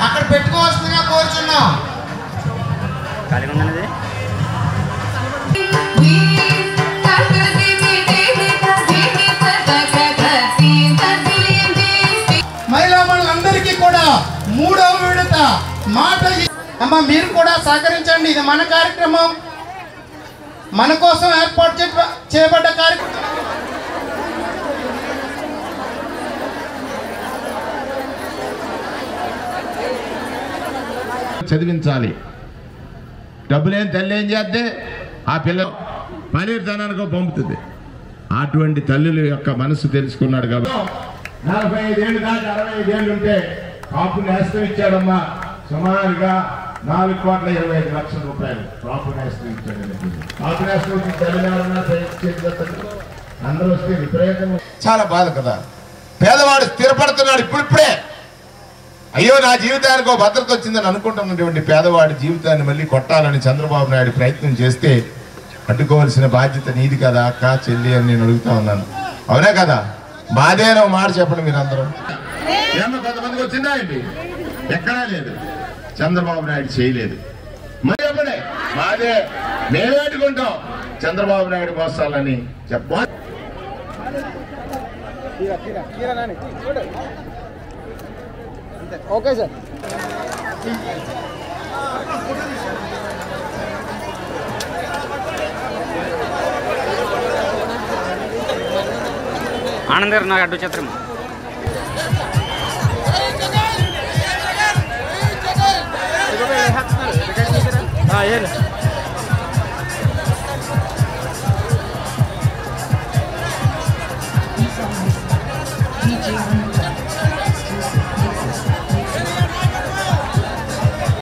అక్కడ పెట్టుకోవాల్సిందిగా కోరుచున్నాం ఖాళీగా ఉందన్నది మహిళా మనులందరికీ కూడా మూడవ విడత మాట ఇ- అమ్మ మీరు కూడా సహకరించండి ఇది మన కార్యక్రమం మన కోసం ఏర్పాటు చే- చేయబడ్డ కార్యక్రమం చదివించాలి డబ్బులేం తల్లి ఏం చేస్తే ఆ పిల్ల పనితనానికో పంపుతుంది అటువంటి తల్లుల యొక్క మనసు తెలుసుకున్నాడు కాబట్టి నలభై ఐదేళ్ళు దాకా అరవై ఐదేళ్ళు ఉంటే కాపు నేస్తం ఇచ్చాడమ్మా సుమారుగా నాలుగు కోట్ల ఇరవై ఐదు లక్షల రూపాయలు కాపు నేస్తం ఇచ్చాడు కాపు నేస్తం వచ్చి తెలంగాణ అందరూ వస్తే విపరీతంగా చాలా బాధ కదా పేదవాడు స్థిరపడుతున్నాడు ఇప్పుడిప్పుడే అయ్యో నా జీవితానికి ఒక భద్రత వచ్చిందని అనుకుంటున్నటువంటి పేదవాడి జీవితాన్ని మళ్ళీ కొట్టాలని చంద్రబాబు నాయుడు ప్రయత్నం చేస్తే అడ్డుకోవాల్సిన బాధ్యత నీది కదా అక్క చెల్లి అని నేను అడుగుతా ఉన్నాను అవునా కదా బాధేనో మాట చెప్పండి మీరందరూ ఏమో కొంతమందికి వచ్చిందా ఏంటి ఎక్కడా లేదు చంద్రబాబు నాయుడు చేయలేదు మరి చెప్పండి మాదే మేమేట్టుకుంటాం చంద్రబాబు నాయుడు మోసాలని చెప్ప ఓకే సార్ ఆనంద్ గారు నాకు అడ్డు చిత్రం ఆ, ఏంటి